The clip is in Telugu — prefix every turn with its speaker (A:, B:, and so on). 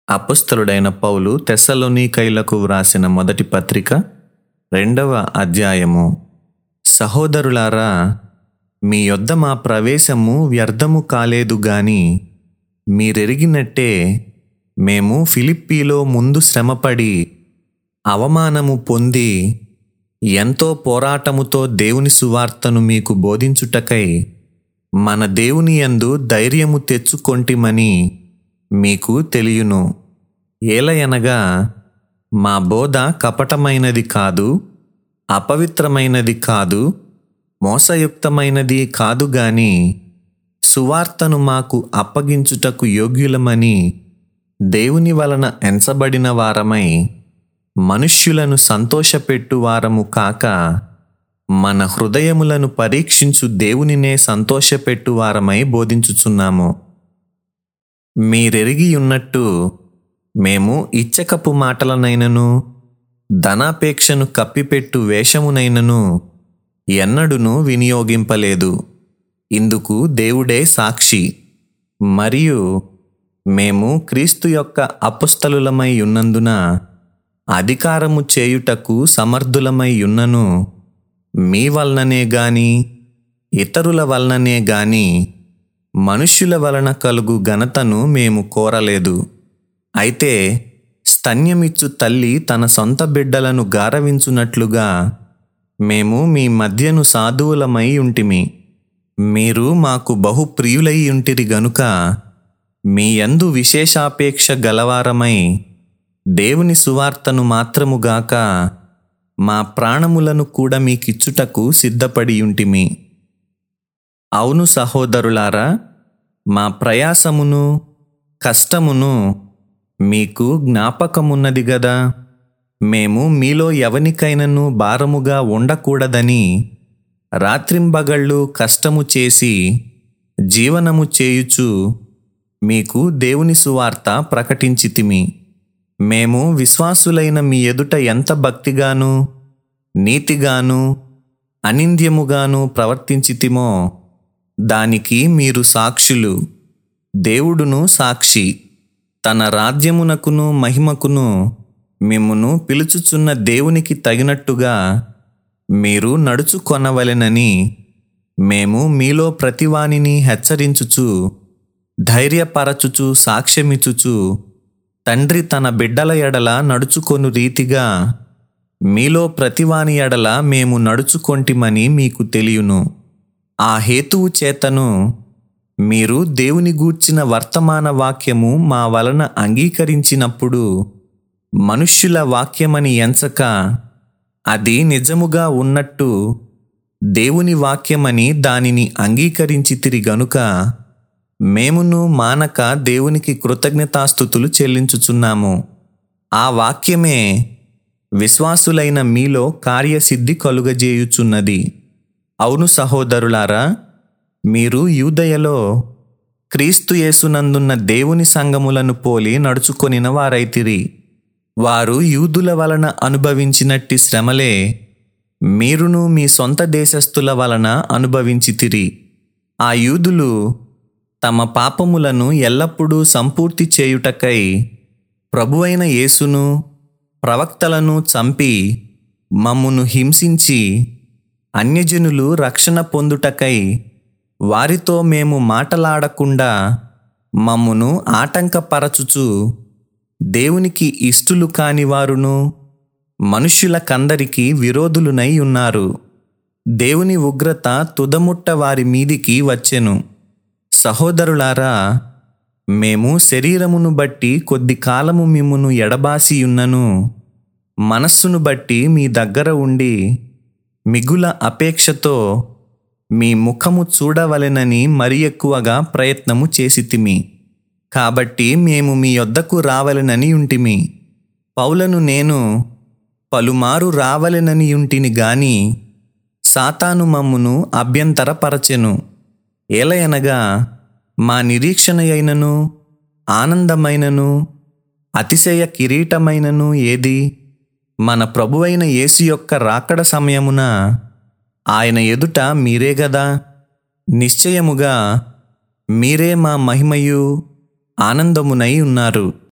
A: అపుస్తలుడైన పౌలు తెస్సలోనికైలకు వ్రాసిన మొదటి పత్రిక రెండవ అధ్యాయము సహోదరులారా మీ యొద్ద మా ప్రవేశము వ్యర్థము కాలేదు గాని మీరెరిగినట్టే మేము ఫిలిప్పీలో ముందు శ్రమపడి అవమానము పొంది ఎంతో పోరాటముతో దేవుని సువార్తను మీకు బోధించుటకై మన దేవుని యందు ధైర్యము తెచ్చుకొంటిమని మీకు తెలియను ఏలయనగా మా బోధ కపటమైనది కాదు అపవిత్రమైనది కాదు మోసయుక్తమైనది కాదు గాని సువార్తను మాకు అప్పగించుటకు యోగ్యులమని దేవుని వలన ఎంచబడిన వారమై మనుష్యులను సంతోషపెట్టు వారము కాక మన హృదయములను పరీక్షించు దేవునినే సంతోషపెట్టు వారమై బోధించుచున్నాము మీరెరిగి ఉన్నట్టు మేము ఇచ్చకపు మాటలనైనను ధనాపేక్షను కప్పిపెట్టు వేషమునైనను ఎన్నడును వినియోగింపలేదు ఇందుకు దేవుడే సాక్షి మరియు మేము క్రీస్తు యొక్క అపుస్తలులమై ఉన్నందున అధికారము చేయుటకు సమర్థులమై ఉన్నను మీ వలననే గాని ఇతరుల వలననే గాని మనుష్యుల వలన కలుగు ఘనతను మేము కోరలేదు అయితే స్తన్యమిచ్చు తల్లి తన సొంత బిడ్డలను గారవించునట్లుగా మేము మీ మధ్యను సాధువులమై ఉంటిమి మీరు మాకు బహు ప్రియులై ఉంటిరి గనుక మీ యందు విశేషాపేక్ష గలవారమై దేవుని సువార్తను మాత్రముగాక మా ప్రాణములను కూడా మీకిచ్చుటకు సిద్ధపడి ఉంటిమి అవును సహోదరులారా మా ప్రయాసమును కష్టమును మీకు జ్ఞాపకమున్నది గదా మేము మీలో ఎవనికైనను భారముగా ఉండకూడదని రాత్రింబగళ్ళు కష్టము చేసి జీవనము చేయుచు మీకు దేవుని సువార్త ప్రకటించితిమి మేము విశ్వాసులైన మీ ఎదుట ఎంత భక్తిగాను నీతిగాను అనింద్యముగాను ప్రవర్తించితిమో దానికి మీరు సాక్షులు దేవుడును సాక్షి తన రాజ్యమునకును మహిమకును మిమ్మును పిలుచుచున్న దేవునికి తగినట్టుగా మీరు నడుచుకొనవలెనని మేము మీలో ప్రతివానిని హెచ్చరించుచు ధైర్యపరచుచు సాక్ష్యమిచ్చుచు తండ్రి తన బిడ్డల ఎడల నడుచుకొను రీతిగా మీలో ప్రతివాని ఎడల మేము నడుచుకొంటిమని మీకు తెలియను ఆ హేతువు చేతను మీరు దేవుని గూర్చిన వర్తమాన వాక్యము మా వలన అంగీకరించినప్పుడు మనుష్యుల వాక్యమని ఎంచక అది నిజముగా ఉన్నట్టు దేవుని వాక్యమని దానిని అంగీకరించితిరి గనుక మేమును మానక దేవునికి కృతజ్ఞతాస్థుతులు చెల్లించుచున్నాము ఆ వాక్యమే విశ్వాసులైన మీలో కార్యసిద్ధి కలుగజేయుచున్నది అవును సహోదరులారా మీరు యూదయలో క్రీస్తు యేసునందున్న దేవుని సంగములను పోలి నడుచుకొనిన వారైతిరి వారు యూదుల వలన అనుభవించినట్టి శ్రమలే మీరును మీ సొంత దేశస్థుల వలన అనుభవించితిరి ఆ యూదులు తమ పాపములను ఎల్లప్పుడూ సంపూర్తి చేయుటకై ప్రభువైన యేసును ప్రవక్తలను చంపి మమ్మును హింసించి అన్యజనులు రక్షణ పొందుటకై వారితో మేము మాటలాడకుండా మమ్మును ఆటంకపరచుచు దేవునికి ఇష్టులు కాని వారును మనుష్యులకందరికీ విరోధులునై ఉన్నారు దేవుని ఉగ్రత తుదముట్ట వారి మీదికి వచ్చెను సహోదరులారా మేము శరీరమును బట్టి కొద్ది కాలము మిమ్మును ఎడబాసియున్నను మనస్సును బట్టి మీ దగ్గర ఉండి మిగుల అపేక్షతో మీ ముఖము చూడవలెనని మరి ఎక్కువగా ప్రయత్నము చేసితిమి కాబట్టి మేము మీ యొద్దకు రావలెనని ఉంటిమి పౌలను నేను పలుమారు రావలెనని ఉంటిని గాని సాతాను మమ్మును అభ్యంతరపరచెను ఏలయనగా మా నిరీక్షణ అయినను ఆనందమైనను అతిశయ కిరీటమైనను ఏది మన ప్రభువైన యేసు యొక్క రాకడ సమయమున ఆయన ఎదుట మీరే గదా నిశ్చయముగా మీరే మా మహిమయు ఆనందమునై ఉన్నారు